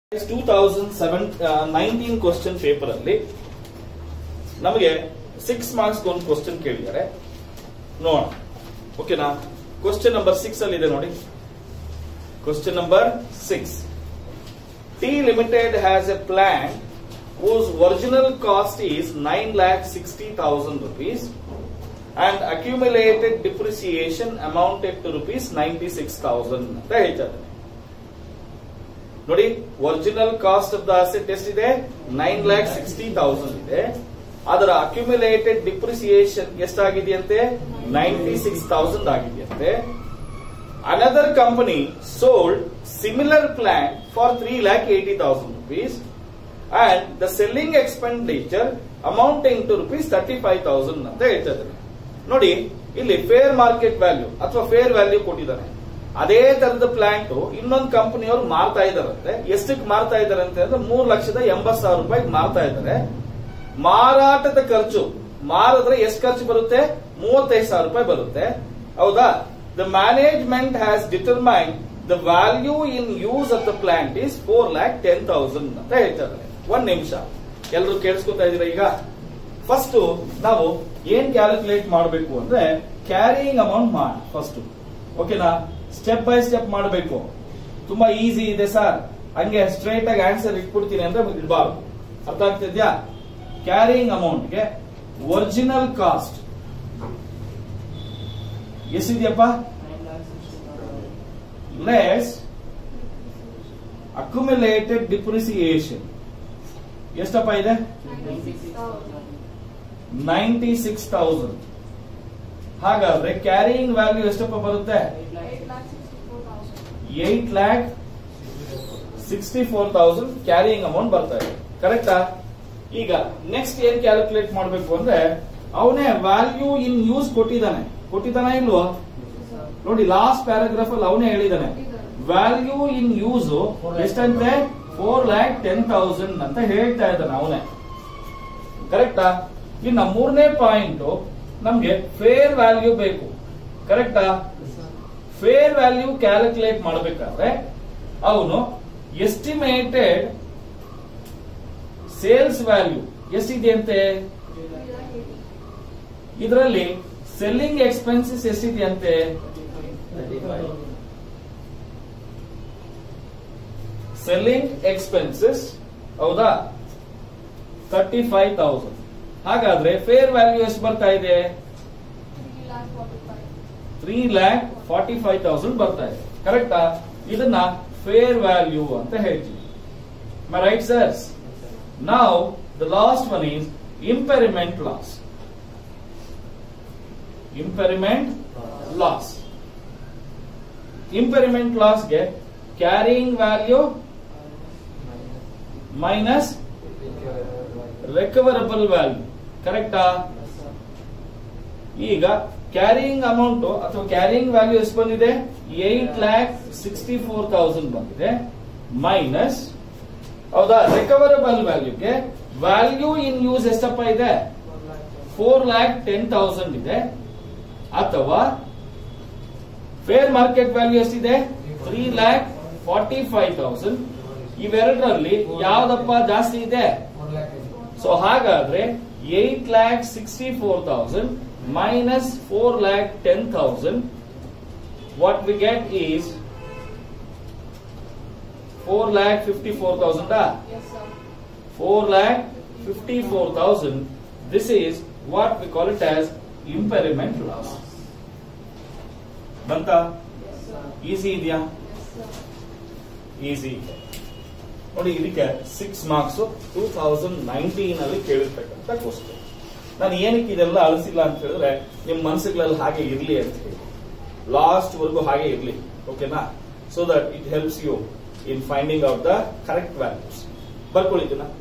two thousand seven nineteen question paper ಅಲ್ಲಿ ನಮಗೆ six marks ಒಂದು ಕ್ವಶನ್ ಕೇಳಿದ್ದಾರೆ ನೋಡೋಣ ಓಕೆನಾ ಕ್ವಶನ್ ನಂಬರ್ ಸಿಕ್ಸ್ ಅಲ್ಲಿ ಇದೆ ನೋಡಿ question number six T limited has a plan whose original cost is 9 lakh 60,000 rupees and accumulated depreciation amounted to rupees 96,000 ಅಂತ ಹೇಳ್ತಾರೆ ನೋಡಿ original cost of the asset ಎಷ್ಟಿದೆ ನೈನ್ ಲ್ಯಾಕ್ ಸಿಕ್ಸ್ಟಿ ತೌಸಂಡ್ ಇದೆ ಅದರ accumulated depreciation ಎಷ್ಟಾಗಿದೆಯಂತೆ ನೈಂಟಿ ಸಿಕ್ಸ್ ತೌಸಂಡ್ ಆಗಿದೆಯಂತೆ another company sold similar plan for three lakh eighty thousand rupees and the selling expenditure amounting to rupees thirty five thousand ಅಂತ ಹೇಳ್ತಾ ಇದ್ದಾರೆ ನೋಡಿ ಇಲ್ಲಿ ಫೇರ್ ಮಾರ್ಕೆಟ್ ವ್ಯಾಲ್ಯೂ ಅಥವಾ ಫೇರ್ ವ್ಯಾಲ್ಯೂ ಕೊಟ್ಟಿದ್ದಾನೆ ಅದೇ ತರದ ಪ್ಲಾಂಟ್ ಇನ್ನೊಂದು ಕಂಪನಿಯವರು ಮಾರ್ತಾ ಇದಾರಂತೆ ಎಷ್ಟಕ್ಕೆ ಮಾರ್ತಾ ಇದಾರೆ ಅಂತ ಅಂದ್ರೆ ಮೂರ್ ಲಕ್ಷದ ಎಂಬತ್ ಸಾವಿರ ರೂಪಾಯಿಗೆ ಮಾರ್ತಾ ಇದ್ದಾರೆ ಮಾರಾಟದ ಖರ್ಚು ಮಾರಿದ್ರೆ ಎಷ್ಟು ಖರ್ಚು ಬರುತ್ತೆ ಮೂವತ್ತೈದು ಸಾವಿರ ರೂಪಾಯಿ ಬರುತ್ತೆ ಹೌದಾ the management has determine the value in use of the plant is four lakh ten thousand ಅಂತ ಹೇಳ್ತಾರೆ ಒಂದ್ ನಿಮಿಷ ಎಲ್ಲರೂ ಕೇಳಿಸ್ಕೊತಾ ಇದೀರಾ ಈಗ ಫಸ್ಟ್ ನಾವು ಏನ್ ಕ್ಯಾಲ್ಕುಲೇಟ್ ಮಾಡಬೇಕು ಅಂದ್ರೆ ಕ್ಯಾರಿಯಿಂಗ್ ಅಮೌಂಟ್ ಮಾಡಿ ಫಸ್ಟ್ ಓಕೆನಾ ಸ್ಟೆಪ್ ಬೈ ಸ್ಟೆಪ್ ಮಾಡಬೇಕು ತುಂಬಾ ಈಸಿ ಇದೆ ಸರ್ ಹಂಗೆ ಸ್ಟ್ರೈಟ್ ಆಗಿ ಆನ್ಸರ್ ಇಟ್ಬಿಡ್ತೀನಿ ಅಂದ್ರೆ ಇಡಬಾರ್ದು ಅರ್ಥ ಆಗ್ತಿದ್ಯಾ ಕ್ಯಾರಿಯಿಂಗ್ ಅಮೌಂಟ್ಗೆ ಒರಿಜಿನಲ್ ಕಾಸ್ಟ್ ಎಷ್ಟಿದೆಯಪ್ಪ ಲೆಸ್ ಅಕ್ಯುಮುಲೇಟೆಡ್ ಡಿಪ್ರಿಸಿಯೇಷನ್ ಎಷ್ಟಪ್ಪ ಇದೆ ನೈಂಟಿ ಸಿಕ್ಸ್ ತೌಸಂಡ್ ಹಾಗಾದ್ರೆ ಕ್ಯಾರಿಯಿಂಗ್ ವ್ಯಾಲ್ಯೂ ಎಷ್ಟಪ್ಪ ಬರುತ್ತೆ eight lakh sixty four thousand carrying amount ಬರ್ತಾ ಇದೆ ಕರೆಕ್ಟಾ ಈಗ ನೆಕ್ಸ್ಟ್ ಏನ್ ಕ್ಯಾಲ್ಕುಲೇಟ್ ಮಾಡಬೇಕು ಅಂದ್ರೆ ಅವನೇ ವ್ಯಾಲ್ಯೂ ಇನ್ ಯೂಸ್ ಕೊಟ್ಟಿದ್ದಾನೆ ಕೊಟ್ಟಿದ್ದಾನ ಇಲ್ವೋ ನೋಡಿ ಲಾಸ್ಟ್ ಪ್ಯಾರಾಗ್ರಾಫ್ ಅಲ್ಲಿ ಅವನೇ ಹೇಳಿದಾನೆ ವ್ಯಾಲ್ಯೂ ಇನ್ ಯೂಸ್ ಎಷ್ಟಂತೆ ಫೋರ್ ಲ್ಯಾಕ್ ಟೆನ್ ತೌಸಂಡ್ ಅಂತ ಹೇಳ್ತಾ ಇದ್ದಾನೆ ಅವನೇ ಕರೆಕ್ಟಾ ಇನ್ನ ಮೂರನೇ ಪಾಯಿಂಟ್ ನಮ್ಗೆ ಫೇರ್ ವ್ಯಾಲ್ಯೂ ಬೇಕು ಕರೆಕ್ಟಾ ಫೇರ್ ವ್ಯಾಲ್ಯೂ ಕ್ಯಾಲ್ಕುಲೇಟ್ ಮಾಡಬೇಕಾದ್ರೆ ಅವನು ಎಸ್ಟಿಮೇಟೆಡ್ ಸೇಲ್ಸ್ ವ್ಯಾಲ್ಯೂ ಎಷ್ಟಿದೆಯಂತೆ ಇದರಲ್ಲಿ ಸೆಲ್ಲಿಂಗ್ ಎಕ್ಸ್ಪೆನ್ಸಸ್ ಎಷ್ಟಿದೆಯಂತೆ ಸೆಲ್ಲಿಂಗ್ ಎಕ್ಸ್ಪೆನ್ಸಸ್ ಹೌದಾ ತರ್ಟಿ ಫೈವ್ ತೌಸಂಡ್ ಹಾಗಾದ್ರೆ ಫೇರ್ ವ್ಯಾಲ್ಯೂ ಎಷ್ಟು ಬರ್ತಾ ಇದೆ three lakh forty five thousand ಬರ್ತಾ ಇದೆ ಕರೆಕ್ಟಾ ಇದನ್ನ ಫೇರ್ ವ್ಯಾಲ್ಯೂ ಅಂತ ಹೇಳ್ತೀವಿ ರೈಟ್ ಸರ್ಸ್ ನಾವು the last one is impairment loss impairment loss impairment ಲಾಸ್ಗೆ carrying value minus recoverable value ಕರೆಕ್ಟಾ ಈಗ ಕ್ಯಾರಿಯಿಂಗ್ ಅಮೌಂಟ್ ಅಥವಾ ಕ್ಯಾರಿಯಿಂಗ್ ವ್ಯಾಲ್ಯೂ ಎಷ್ಟು ಬಂದಿದೆ eight lakh sixty four thousand ಬಂದಿದೆ ಮೈನಸ್ ಹೌದಾ ರಿಕವರಬಲ್ ವ್ಯಾಲ್ಯೂಗೆ ವ್ಯಾಲ್ಯೂ ಇನ್ ಯೂಸ್ ಎಷ್ಟಪ್ಪ ಇದೆ ಫೋರ್ ಲ್ಯಾಕ್ ಟೆನ್ ತೌಸಂಡ್ ಇದೆ ಅಥವಾ ಫೇರ್ ಮಾರ್ಕೆಟ್ ವ್ಯಾಲ್ಯೂ ಎಷ್ಟಿದೆ three lakh forty five thousand ಇವೆರಡರಲ್ಲಿ ಯಾವ್ದಪ್ಪ ಜಾಸ್ತಿ ಇದೆ ಸೊ ಹಾಗಾದ್ರೆ eight lakh sixty four thousand minus four lakh ten thousand what we get is four lakh fifty four thousand four lakh fifty four thousand this is what we call it as impairment loss ಬಂತ easy ಇದೆಯಾ easy ನೋಡಿ ಇದಕ್ಕೆ six marks two thousand nineteen ಅಲ್ಲಿ ಕೇಳಿರ್ತಕ್ಕಂಥ question ನಾನು ಏನಕ್ಕೆ ಇದೆಲ್ಲ ಅಳಿಸಿಲ್ಲ ಅಂತ ಹೇಳಿದ್ರೆ ನಿಮ್ ಮನಸ್ಸುಗಳಲ್ಲಿ ಹಾಗೆ ಇರ್ಲಿ ಅಂತ ಹೇಳಿ ಲಾಸ್ಟ್ ವರ್ಗು ಹಾಗೆ ಇರ್ಲಿ ಓಕೆನಾ so that it helps you in finding out the correct values ಬರ್ಕೊಳ್ಳಿದ್ದೀನ